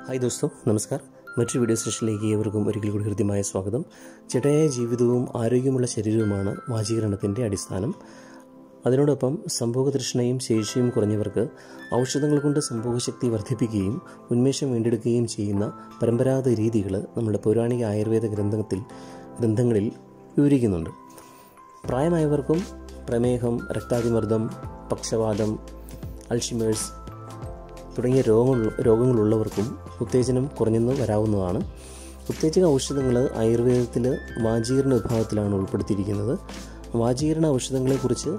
hi ദോസ്തോ നമസ്കാർ മറ്റൊരു video സെഷനിലേക്ക് ഏവർക്കും ഒരിക്കൽ കൂടി ഹൃദ്യമായ സ്വാഗതം ചിട്ടയായ ജീവിതവും ആരോഗ്യമുള്ള ശരീരവുമാണ് വാചീകരണത്തിൻ്റെ അടിസ്ഥാനം അതിനോടൊപ്പം സംഭോഗതൃഷ്ണയും ശേഷിയും കുറഞ്ഞവർക്ക് ഔഷധങ്ങൾ കൊണ്ട് സംഭോഗശക്തി വർദ്ധിപ്പിക്കുകയും ഉന്മേഷം വീണ്ടെടുക്കുകയും ചെയ്യുന്ന പരമ്പരാഗത രീതികൾ നമ്മുടെ പൗരാണിക ആയുർവേദ ഗ്രന്ഥത്തിൽ ഗ്രന്ഥങ്ങളിൽ വിവരിക്കുന്നുണ്ട് പ്രായമായവർക്കും പ്രമേഹം രക്താതിമർദ്ദം പക്ഷവാതം അൾഷിമേഴ്സ് തുടങ്ങിയ രോഗങ്ങൾ രോഗങ്ങളുള്ളവർക്കും ഉത്തേജനം കുറഞ്ഞെന്ന് വരാവുന്നതാണ് ഉത്തേജക ഔഷധങ്ങൾ ആയുർവേദത്തിൽ വാചീകരണ വിഭാഗത്തിലാണ് ഉൾപ്പെടുത്തിയിരിക്കുന്നത് വാചീകരണ ഔഷധങ്ങളെക്കുറിച്ച്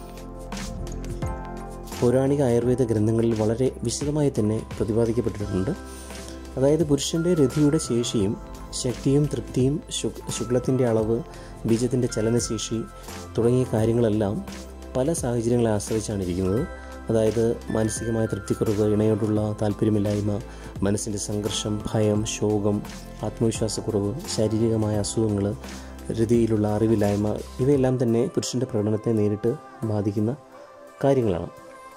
പൗരാണിക ആയുർവേദ ഗ്രന്ഥങ്ങളിൽ വളരെ വിശദമായി തന്നെ പ്രതിപാദിക്കപ്പെട്ടിട്ടുണ്ട് അതായത് പുരുഷൻ്റെ രതിയുടെ ശേഷിയും ശക്തിയും തൃപ്തിയും ശുക് ശുക്ലത്തിൻ്റെ അളവ് ബീജത്തിൻ്റെ ചലനശേഷി തുടങ്ങിയ കാര്യങ്ങളെല്ലാം പല സാഹചര്യങ്ങളെ ആശ്രയിച്ചാണ് ഇരിക്കുന്നത് അതായത് മാനസികമായ തൃപ്തിക്കുറവ് ഇണയോടുള്ള താല്പര്യമില്ലായ്മ മനസ്സിൻ്റെ സംഘർഷം ഭയം ശോകം ആത്മവിശ്വാസക്കുറവ് ശാരീരികമായ അസുഖങ്ങൾ രതിയിലുള്ള അറിവില്ലായ്മ ഇവയെല്ലാം തന്നെ പുരുഷൻ്റെ പ്രകടനത്തെ നേരിട്ട് ബാധിക്കുന്ന കാര്യങ്ങളാണ്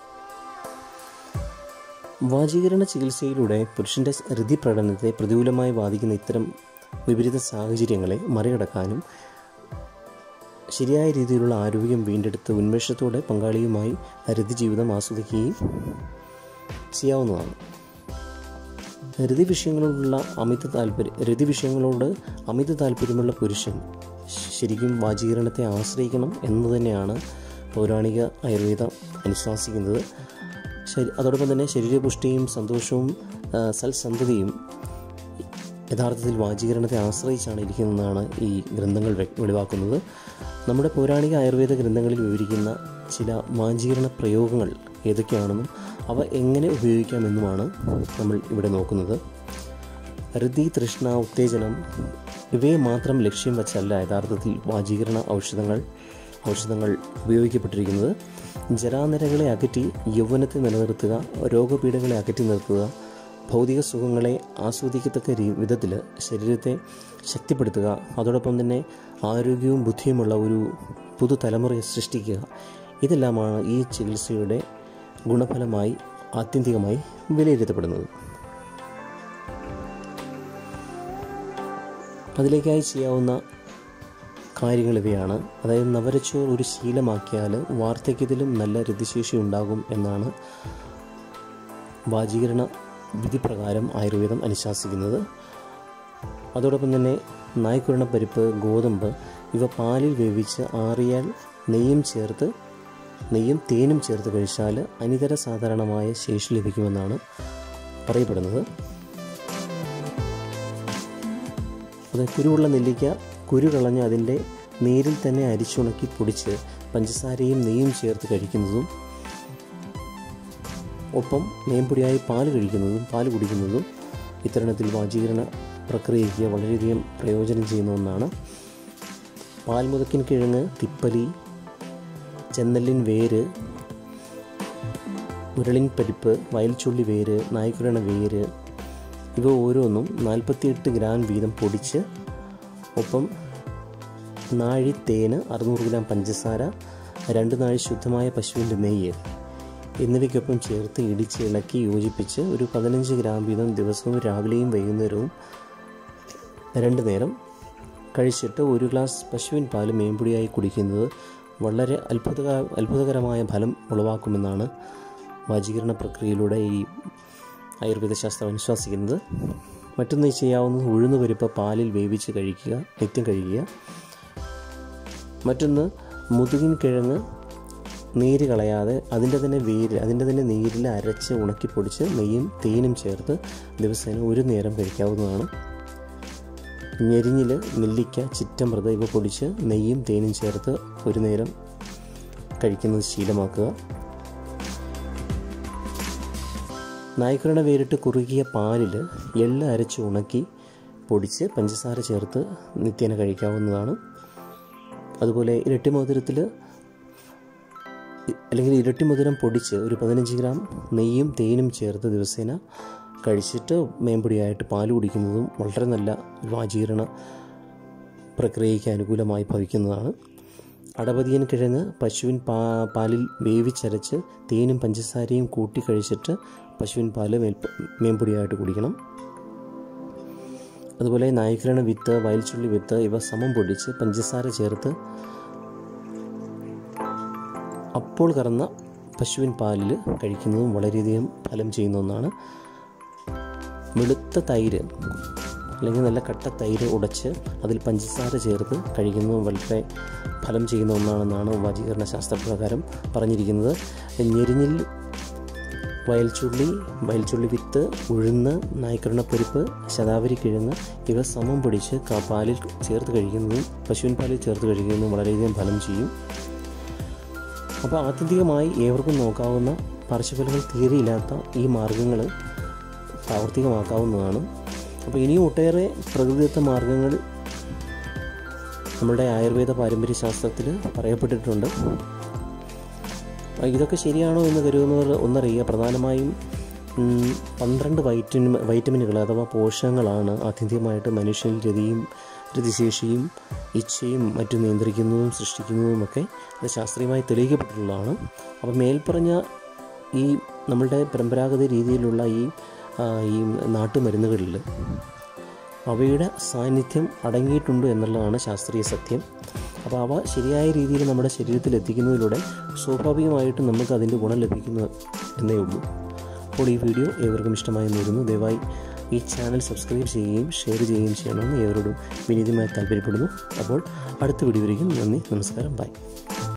വാചീകരണ ചികിത്സയിലൂടെ പുരുഷൻ്റെ രതി പ്രകടനത്തെ പ്രതികൂലമായി ബാധിക്കുന്ന ഇത്തരം വിപരീത സാഹചര്യങ്ങളെ മറികടക്കാനും ശരിയായ രീതിയിലുള്ള ആരോഗ്യം വീണ്ടെടുത്ത് ഉന്മേഷത്തോടെ പങ്കാളിയുമായി രതി ജീവിതം ആസ്വദിക്കുകയും ചെയ്യാവുന്നതാണ് രതി വിഷയങ്ങളോടുള്ള അമിത താല്പര്യം രതി വിഷയങ്ങളോട് അമിത താല്പര്യമുള്ള പുരുഷൻ ശരിക്കും വാചീകരണത്തെ ആശ്രയിക്കണം എന്ന് തന്നെയാണ് പൗരാണിക ആയുർവേദം അനുശാസിക്കുന്നത് ശരി അതോടൊപ്പം തന്നെ ശരീരപുഷ്ടിയും സന്തോഷവും സൽസന്ധതയും യഥാർത്ഥത്തിൽ വാചീകരണത്തെ ആശ്രയിച്ചാണ് ഇരിക്കുന്നതെന്നാണ് ഈ ഗ്രന്ഥങ്ങൾ വെളിവാക്കുന്നത് നമ്മുടെ പൗരാണിക ആയുർവേദ ഗ്രന്ഥങ്ങളിൽ വിവരിക്കുന്ന ചില വാചീകരണ പ്രയോഗങ്ങൾ ഏതൊക്കെയാണെന്നും അവ എങ്ങനെ ഉപയോഗിക്കാമെന്നുമാണ് നമ്മൾ ഇവിടെ നോക്കുന്നത് ഹൃതി തൃഷ്ണ ഉത്തേജനം ഇവയെ മാത്രം ലക്ഷ്യം വച്ചല്ല യഥാർത്ഥത്തിൽ വാചീകരണ ഔഷധങ്ങൾ ഔഷധങ്ങൾ ഉപയോഗിക്കപ്പെട്ടിരിക്കുന്നത് ജരാനരകളെ അകറ്റി യൗവനത്തെ നിലനിർത്തുക രോഗപീഠകളെ അകറ്റി നിർത്തുക ഭൗതിക സുഖങ്ങളെ ആസ്വദിക്കത്തക്ക വിധത്തിൽ ശരീരത്തെ ശക്തിപ്പെടുത്തുക അതോടൊപ്പം തന്നെ ആരോഗ്യവും ബുദ്ധിയുമുള്ള ഒരു പുതുതലമുറയെ സൃഷ്ടിക്കുക ഇതെല്ലാമാണ് ഈ ചികിത്സയുടെ ഗുണഫലമായി ആത്യന്തികമായി വിലയിരുത്തപ്പെടുന്നത് അതിലേക്കായി ചെയ്യാവുന്ന കാര്യങ്ങൾ ഇവയാണ് അതായത് നവരച്ചോർ ഒരു ശീലമാക്കിയാൽ വാർദ്ധക്യത്തിലും നല്ല രതിശേഷി ഉണ്ടാകും എന്നാണ് വാചീകരണ വിധിപ്രകാരം ആയുർവേദം അനുശാസിക്കുന്നത് അതോടൊപ്പം തന്നെ നായ്ക്കുരണപ്പരിപ്പ് ഗോതമ്പ് ഇവ പാലിൽ വേവിച്ച് ആറിയാൽ നെയ്യും ചേർത്ത് നെയ്യും തേനും ചേർത്ത് കഴിച്ചാൽ അനിതര സാധാരണമായ ശേഷി ലഭിക്കുമെന്നാണ് പറയപ്പെടുന്നത് അത് കുരുവുള്ള നെല്ലിക്ക കുരു കളഞ്ഞ് അതിൻ്റെ നീരിൽ തന്നെ അരിച്ചുണക്കി പൊടിച്ച് പഞ്ചസാരയും നെയ്യും ചേർത്ത് കഴിക്കുന്നതും ഒപ്പം മേമ്പൊടിയായി പാല് കഴിക്കുന്നതും പാല് കുടിക്കുന്നതും ഇത്തരണത്തിൽ വാചീകരണ പ്രക്രിയയ്ക്ക് വളരെയധികം പ്രയോജനം ചെയ്യുന്ന ഒന്നാണ് പാൽമുതക്കിൻ കിഴങ്ങ് തിപ്പലി ചെന്നല്ലിൻ വേര് ഉരുളിൻ പരിപ്പ് വയൽച്ചുള്ളി വേര് നായ്ക്കുരണ വേര് ഇവ ഓരോന്നും നാൽപ്പത്തിയെട്ട് ഗ്രാം വീതം പൊടിച്ച് ഒപ്പം നാഴി തേന് അറുന്നൂറ് ഗ്രാം പഞ്ചസാര രണ്ട് നാഴി ശുദ്ധമായ പശുവിൻ്റെ നെയ്യ് എന്നിവയ്ക്കൊപ്പം ചേർത്ത് ഇടിച്ച് ഇളക്കി യോജിപ്പിച്ച് ഒരു പതിനഞ്ച് ഗ്രാം വീതം ദിവസവും രാവിലെയും വൈകുന്നേരവും രണ്ട് നേരം കഴിച്ചിട്ട് ഒരു ഗ്ലാസ് പശുവിൻ പാല് മേമ്പൊടിയായി കുടിക്കുന്നത് വളരെ അത്ഭുത അത്ഭുതകരമായ ഫലം ഉളവാക്കുമെന്നാണ് വാചീകരണ പ്രക്രിയയിലൂടെ ഈ ആയുർവേദ ശാസ്ത്രം അനുശാസിക്കുന്നത് മറ്റൊന്ന് ചെയ്യാവുന്നത് ഉഴുന്ന് പരിപ്പ് പാലിൽ വേവിച്ച് കഴിക്കുക നിത്യം കഴിക്കുക മറ്റൊന്ന് മുതുകിൻ കിഴങ്ങ് നീര് കളയാതെ അതിൻ്റെ തന്നെ വേര് അതിൻ്റെ തന്നെ നീരിൽ അരച്ച് ഉണക്കി പൊടിച്ച് നെയ്യും തേനും ചേർത്ത് ദിവസേന ഒരു നേരം കഴിക്കാവുന്നതാണ് ഞെരിഞ്ഞിൽ നെല്ലിക്ക ചിറ്റമ്പ്രത ഇവ പൊടിച്ച് നെയ്യും തേനും ചേർത്ത് ഒരു നേരം കഴിക്കുന്നത് ശീലമാക്കുക നായ്ക്കുരണ വേരിട്ട് കുറുകിയ പാലിൽ എള്ള് അരച്ച് ഉണക്കി പൊടിച്ച് പഞ്ചസാര ചേർത്ത് നിത്യേന കഴിക്കാവുന്നതാണ് അതുപോലെ ഇരട്ടി മധുരത്തിൽ അല്ലെങ്കിൽ ഇരട്ടി മധുരം പൊടിച്ച് ഒരു പതിനഞ്ച് ഗ്രാം നെയ്യും തേനും ചേർത്ത് ദിവസേന കഴിച്ചിട്ട് മേമ്പൊടിയായിട്ട് പാൽ കുടിക്കുന്നതും വളരെ നല്ല വാചീകരണ പ്രക്രിയയ്ക്ക് അനുകൂലമായി ഭവിക്കുന്നതാണ് അടപതിയൻ കിഴങ്ങ് പശുവിൻ പാ പാലിൽ വേവിച്ചരച്ച് തേനും പഞ്ചസാരയും കൂട്ടി കഴിച്ചിട്ട് പശുവിൻ പാല് മേൽ മേമ്പൊടിയായിട്ട് കുടിക്കണം അതുപോലെ നായ്ക്കിരണ വിത്ത് വയൽച്ചുള്ളി വിത്ത് ഇവ സമം പൊടിച്ച് പഞ്ചസാര ചേർത്ത് അപ്പോൾ കറന്ന പശുവിൻ പാലിൽ കഴിക്കുന്നതും വളരെയധികം ഫലം ചെയ്യുന്ന ഒന്നാണ് വെളുത്ത തൈര് അല്ലെങ്കിൽ നല്ല കട്ട തൈര് ഉടച്ച് അതിൽ പഞ്ചസാര ചേർത്ത് കഴിക്കുന്നതും വളരെ ഫലം ചെയ്യുന്ന ഒന്നാണെന്നാണ് വാചീകരണ ശാസ്ത്രപ്രകാരം പറഞ്ഞിരിക്കുന്നത് ഞെരിഞ്ഞിൽ വയൽച്ചുള്ളി വയൽച്ചുള്ളി വിത്ത് ഉഴുന്ന് നായ്ക്കരണപ്പരിപ്പ് ശതാവരി കിഴങ്ങ് ഇവ സമം പിടിച്ച് കാ- പാലിൽ ചേർത്ത് കഴിക്കുന്നതും പശുവിൻ പാലിൽ ചേർത്ത് കഴിക്കുന്നതും വളരെയധികം ഫലം ചെയ്യും അപ്പോൾ ആത്യന്തികമായി ഏവർക്കും നോക്കാവുന്ന പാർശ്വഫലങ്ങൾ തീരെയില്ലാത്ത ഈ മാർഗങ്ങൾ പ്രാവർത്തികമാക്കാവുന്നതാണ് അപ്പോൾ ഇനിയും ഒട്ടേറെ പ്രകൃതിദത്ത മാർഗങ്ങൾ നമ്മുടെ ആയുർവേദ പാരമ്പര്യ ശാസ്ത്രത്തിൽ പറയപ്പെട്ടിട്ടുണ്ട് അപ്പോൾ ഇതൊക്കെ ശരിയാണോ എന്ന് കരുതുന്നവർ ഒന്നറിയുക പ്രധാനമായും ഉം, പന്ത്രണ്ട് വൈറ്റമിൻ വൈറ്റമിനുകൾ അഥവാ പോഷകങ്ങളാണ് ആത്യന്തികമായിട്ട് മനുഷ്യനിൽ രതിയും രതിശേഷിയും ഇച്ഛയും മറ്റും നിയന്ത്രിക്കുന്നതും സൃഷ്ടിക്കുന്നതുമൊക്കെ അത് ശാസ്ത്രീയമായി തെളിയിക്കപ്പെട്ടിട്ടുള്ളതാണ് അപ്പോൾ മേൽപ്പറഞ്ഞ ഈ നമ്മളുടെ പരമ്പരാഗത രീതിയിലുള്ള ഈ ആ, ഈ നാട്ടുമരുന്നുകളിൽ അവയുടെ സാന്നിധ്യം അടങ്ങിയിട്ടുണ്ട് എന്നുള്ളതാണ് ശാസ്ത്രീയ സത്യം അപ്പോൾ അവ ശരിയായ രീതിയിൽ നമ്മുടെ ശരീരത്തിൽ എത്തിക്കുന്നതിലൂടെ സ്വാഭാവികമായിട്ടും നമുക്ക് അതിൻ്റെ ഗുണം ലഭിക്കുന്നു എന്നേ ഉള്ളൂ അപ്പോൾ ഈ വീഡിയോ ഏവർക്കും ഇഷ്ടമായി നേരുന്നു ദയവായി ഈ ചാനൽ സബ്സ്ക്രൈബ് ചെയ്യുകയും ഷെയർ ചെയ്യുകയും ചെയ്യണമെന്ന് ഏവരോടും വിനീതമായി താല്പര്യപ്പെടുന്നു അപ്പോൾ അടുത്ത വീഡിയോ വരെയും നന്ദി നമസ്കാരം ബൈ